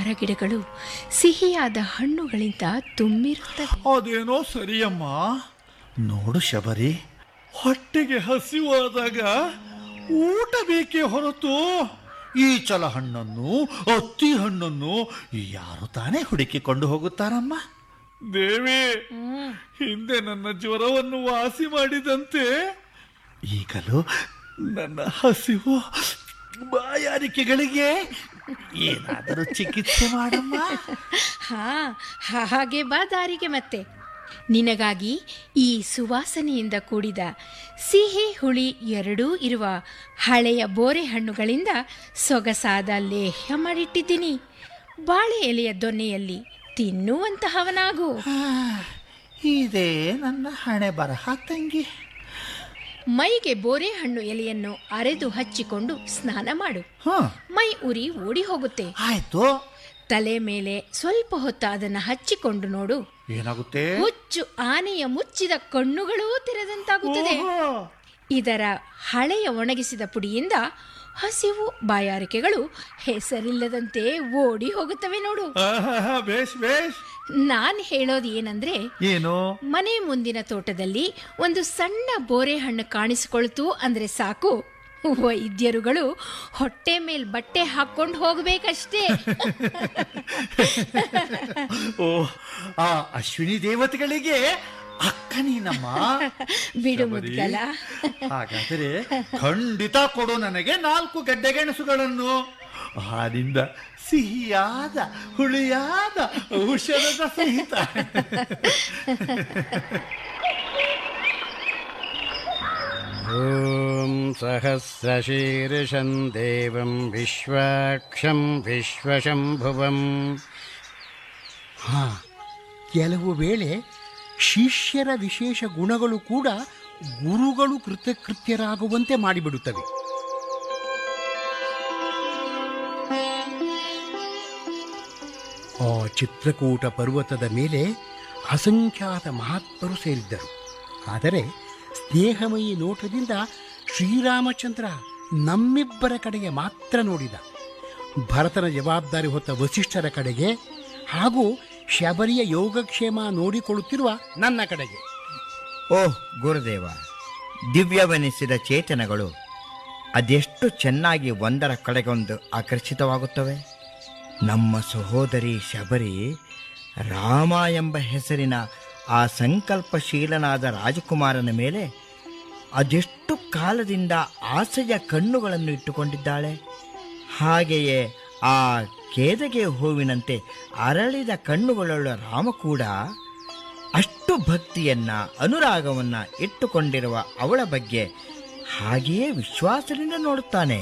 ಮರಗಿಡಗಳು ಸಿಹಿಯಾದ ಹಣ್ಣುಗಳಿಂದ ತುಂಬಿರುತ್ತವೆ ಅದೇನೋ ಸರಿಯಮ್ಮ ನೋಡು ಶಬರಿ ಹೊಟ್ಟೆಗೆ ಹಸಿವಾದಾಗ ಊಟ ಬೇಕೇ ಹೊರತು ಈ ಚಲ ಹಣ್ಣನ್ನು ಅತ್ತಿ ಹಣ್ಣನ್ನು ಯಾರು ತಾನೇ ಹುಡುಕಿಕೊಂಡು ಹೋಗುತ್ತಾರಮ್ಮ ದೇವಿ ಹಿಂದೆ ನನ್ನ ಜ್ವರವನ್ನು ವಾಸಿ ಮಾಡಿದಂತೆ ಈಗಲೂ ನನ್ನ ಹಸಿವು ಬಾಯಾರಿಕೆಗಳಿಗೆ ಏನಾದರೂ ಚಿಕಿತ್ಸೆ ಮಾಡಮ್ಮ ಹಾ ಹಾಗೆ ಬಾ ದಾರಿಗೆ ಮತ್ತೆ ನಿನಗಾಗಿ ಈ ಸುವಾಸನೆಯಿಂದ ಕೂಡಿದ ಸಿಹಿ ಹುಳಿ ಎರಡೂ ಇರುವ ಹಳೆಯ ಬೋರೆ ಹಣ್ಣುಗಳಿಂದ ಸೊಗಸಾದ ಲೇಹ್ಯ ಮಾಡಿಟ್ಟಿದ್ದೀನಿ ಬಾಳೆ ಎಲೆಯ ದೊನ್ನೆಯಲ್ಲಿ ತಿನ್ನುವಂತಹವನಾಗು ಆ, ಇದೇ ನನ್ನ ಹಣೆ ಬರಹ ತಂಗಿ ಮೈಗೆ ಬೋರೆ ಹಣ್ಣು ಎಲೆಯನ್ನು ಅರೆದು ಹಚ್ಚಿಕೊಂಡು ಸ್ನಾನ ಮಾಡು ಹ ಮೈ ಉರಿ ಓಡಿ ಹೋಗುತ್ತೆ ಆಯ್ತು ತಲೆ ಮೇಲೆ ಸ್ವಲ್ಪ ಹೊತ್ತು ಅದನ್ನು ಹಚ್ಚಿಕೊಂಡು ನೋಡು ಏನಾಗುತ್ತೆ ಹುಚ್ಚು ಆನೆಯ ಮುಚ್ಚಿದ ಕಣ್ಣುಗಳೂ ತೆರೆದಂತಾಗುತ್ತದೆ ಓಹೋ. ಇದರ ಹಳೆಯ ಒಣಗಿಸಿದ ಪುಡಿಯಿಂದ ಹಸಿವು ಬಾಯಾರಿಕೆಗಳು ಹೆಸರಿಲ್ಲದಂತೆ ಓಡಿ ಹೋಗುತ್ತವೆ ನೋಡು ಆಹಾಹಾ, ಬೇಷ್ ಬೇಷ್ ನಾನ್ ಹೇಳೋದು ಏನಂದ್ರೆ ಏನು ಮನೆ ಮುಂದಿನ ತೋಟದಲ್ಲಿ ಒಂದು ಸಣ್ಣ ಬೋರೆ ಹಣ್ಣು ಕಾಣಿಸಿಕೊಳ್ತು ಅಂದ್ರೆ ಸಾಕು ವೈದ್ಯರುಗಳು ಹೊಟ್ಟೆ ಮೇಲ್ ಬಟ್ಟೆ ಹಾಕೊಂಡು ಹೋಗ್ಬೇಕಷ್ಟೇ ಓ ಆ ಅಶ್ವಿನಿ ದೇವತೆಗಳಿಗೆ ಅಕ್ಕ ನೀನಮ್ಮ ಬಿಡು ಶಬರಿ, ಮುದ್ಗಲ ಹಾಗಾದರೆ ಖಂಡಿತ ಕೊಡು ನನಗೆ ನಾಲ್ಕು ಗಡ್ಡೆ ಗೆಣಸುಗಳನ್ನು ಹಾಲಿಂದ ಸಿಹಿಯಾದ ಹುಳಿಯಾದ ಔಷಧದ ಸಹಿತ ॐ सहस्रशीर्षं देवं ವಿಶ್ವಾಕ್ಷಂ ವಿಶ್ವಶಂಭುವಂ ಹಾ ಕೆಲವು ವೇಳೆ ಶಿಷ್ಯರ ವಿಶೇಷ ಗುಣಗಳು ಕೂಡ ಗುರುಗಳು ಕೃತಕೃತ್ಯರಾಗುವಂತೆ ಮಾಡಿಬಿಡುತ್ತವೆ ಆ ಚಿತ್ರಕೂಟ ಪರ್ವತದ ಮೇಲೆ ಅಸಂಖ್ಯಾತ ಮಹಾತ್ಮರು ಸೇರಿದ್ದರು ಆದರೆ ಸ್ನೇಹಮಯಿ ನೋಟದಿಂದ ಶ್ರೀರಾಮಚಂದ್ರ ನಮ್ಮಿಬ್ಬರ ಕಡೆಗೆ ಮಾತ್ರ ನೋಡಿದ ಭರತನ ಜವಾಬ್ದಾರಿ ಹೊತ್ತ ವಸಿಷ್ಠರ ಕಡೆಗೆ ಹಾಗೂ ಶಬರಿಯ ಯೋಗಕ್ಷೇಮ ನೋಡಿಕೊಳ್ಳುತ್ತಿರುವ ನನ್ನ ಕಡೆಗೆ ಓಹ್ ಗುರುದೇವ ದಿವ್ಯವೆನಿಸಿದ ಚೇತನಗಳು ಅದೆಷ್ಟು ಚೆನ್ನಾಗಿ ಒಂದರ ಕಡೆಗೊಂದು ಆಕರ್ಷಿತವಾಗುತ್ತವೆ ನಮ್ಮ ಸಹೋದರಿ ಶಬರಿ ರಾಮ ಎಂಬ ಹೆಸರಿನ ಆ ಸಂಕಲ್ಪಶೀಲನಾದ ರಾಜಕುಮಾರನ ಮೇಲೆ ಅದೆಷ್ಟು ಕಾಲದಿಂದ ಆಸೆಯ ಕಣ್ಣುಗಳನ್ನು ಇಟ್ಟುಕೊಂಡಿದ್ದಾಳೆ ಹಾಗೆಯೇ ಆ ಕೇದಗೆ ಹೂವಿನಂತೆ ಅರಳಿದ ಕಣ್ಣುಗಳುಳ್ಳ ರಾಮ ಕೂಡ ಅಷ್ಟು ಭಕ್ತಿಯನ್ನ ಅನುರಾಗವನ್ನ ಇಟ್ಟುಕೊಂಡಿರುವ ಅವಳ ಬಗ್ಗೆ ಹಾಗೆಯೇ ವಿಶ್ವಾಸದಿಂದ ನೋಡುತ್ತಾನೆ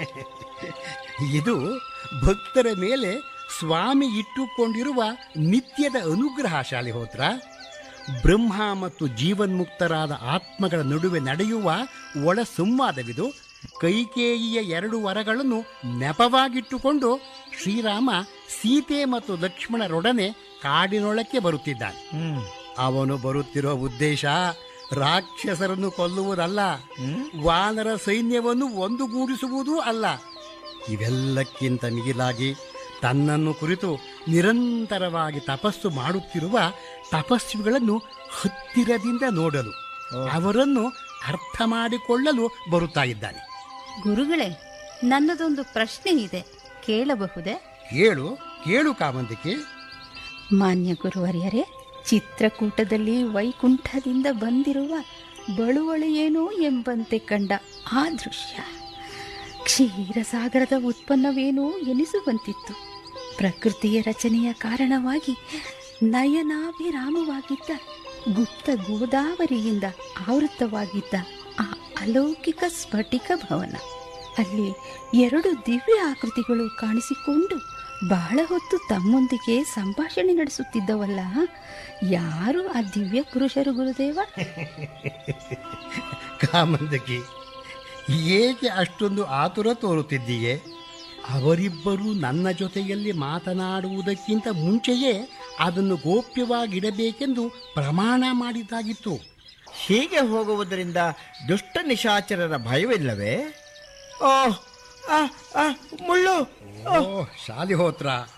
ಇದು ಭಕ್ತರ ಮೇಲೆ ಸ್ವಾಮಿ ಇಟ್ಟುಕೊಂಡಿರುವ ನಿತ್ಯದ ಅನುಗ್ರಹ ಶಾಲಿಹೋತ್ರ ಬ್ರಹ್ಮ ಮತ್ತು ಜೀವನ್ಮುಕ್ತರಾದ ಆತ್ಮಗಳ ನಡುವೆ ನಡೆಯುವ ಒಳ ಸಂವಾದವಿದು ಕೈಕೇಯಿಯ ಎರಡು ವರಗಳನ್ನು ನೆಪವಾಗಿಟ್ಟುಕೊಂಡು ಶ್ರೀರಾಮ ಸೀತೆ ಮತ್ತು ಲಕ್ಷ್ಮಣರೊಡನೆ ಕಾಡಿನೊಳಕ್ಕೆ ಬರುತ್ತಿದ್ದಾನೆ ಹ್ಮ್ ಅವನು ಬರುತ್ತಿರುವ ಉದ್ದೇಶ ರಾಕ್ಷಸರನ್ನು ಕೊಲ್ಲುವುದಲ್ಲ ವಾನರ ಸೈನ್ಯವನ್ನು ಒಂದುಗೂಡಿಸುವುದೂ ಅಲ್ಲ ಇವೆಲ್ಲಕ್ಕಿಂತ ಮಿಗಿಲಾಗಿ ತನ್ನನ್ನು ಕುರಿತು ನಿರಂತರವಾಗಿ ತಪಸ್ಸು ಮಾಡುತ್ತಿರುವ ತಪಸ್ವಿಗಳನ್ನು ಹತ್ತಿರದಿಂದ ನೋಡಲು ಅವರನ್ನು ಅರ್ಥ ಮಾಡಿಕೊಳ್ಳಲು ಬರುತ್ತಾ ಇದ್ದಾನೆ ಗುರುಗಳೇ ನನ್ನದೊಂದು ಪ್ರಶ್ನೆ ಇದೆ ಕೇಳಬಹುದೇ ಕೇಳು ಕೇಳು ಕಾಮಂದಿಕೆ ಮಾನ್ಯ ಗುರುವರ್ಯರೇ ಚಿತ್ರಕೂಟದಲ್ಲಿ ವೈಕುಂಠದಿಂದ ಬಂದಿರುವ ಬಳುವಳಿಯೇನೋ ಎಂಬಂತೆ ಕಂಡ ಆ ದೃಶ್ಯ ಕ್ಷೀರಸಾಗರದ ಉತ್ಪನ್ನವೇನೋ ಎನಿಸುವಂತಿತ್ತು ಪ್ರಕೃತಿಯ ರಚನೆಯ ಕಾರಣವಾಗಿ ನಯನಾಭಿರಾಮವಾಗಿದ್ದ ಗುಪ್ತ ಗೋದಾವರಿಯಿಂದ ಆವೃತವಾಗಿದ್ದ ಆ ಅಲೌಕಿಕ ಸ್ಫಟಿಕ ಭವನ ಅಲ್ಲಿ ಎರಡು ದಿವ್ಯ ಆಕೃತಿಗಳು ಕಾಣಿಸಿಕೊಂಡು ಬಹಳ ಹೊತ್ತು ತಮ್ಮೊಂದಿಗೆ ಸಂಭಾಷಣೆ ನಡೆಸುತ್ತಿದ್ದವಲ್ಲ ಯಾರು ಆ ದಿವ್ಯ ಪುರುಷರು ಗುರುದೇವ ಕಾಮಂದಕಿ ಏಕೆ ಅಷ್ಟೊಂದು ಆತುರ ತೋರುತ್ತಿದ್ದೀಯೆ ಅವರಿಬ್ಬರು ನನ್ನ ಜೊತೆಯಲ್ಲಿ ಮಾತನಾಡುವುದಕ್ಕಿಂತ ಮುಂಚೆಯೇ ಅದನ್ನು ಗೋಪ್ಯವಾಗಿಡಬೇಕೆಂದು ಪ್ರಮಾಣ ಮಾಡಿದ್ದಾಗಿತ್ತು ಹೀಗೆ ಹೋಗುವುದರಿಂದ ದುಷ್ಟ ನಿಶಾಚರರ ಭಯವಿಲ್ಲವೇ ಓಹ್ ಆ, ಆ, ಮುಳ್ಳು ಓ ಶಾಲಿಹೋತ್ರ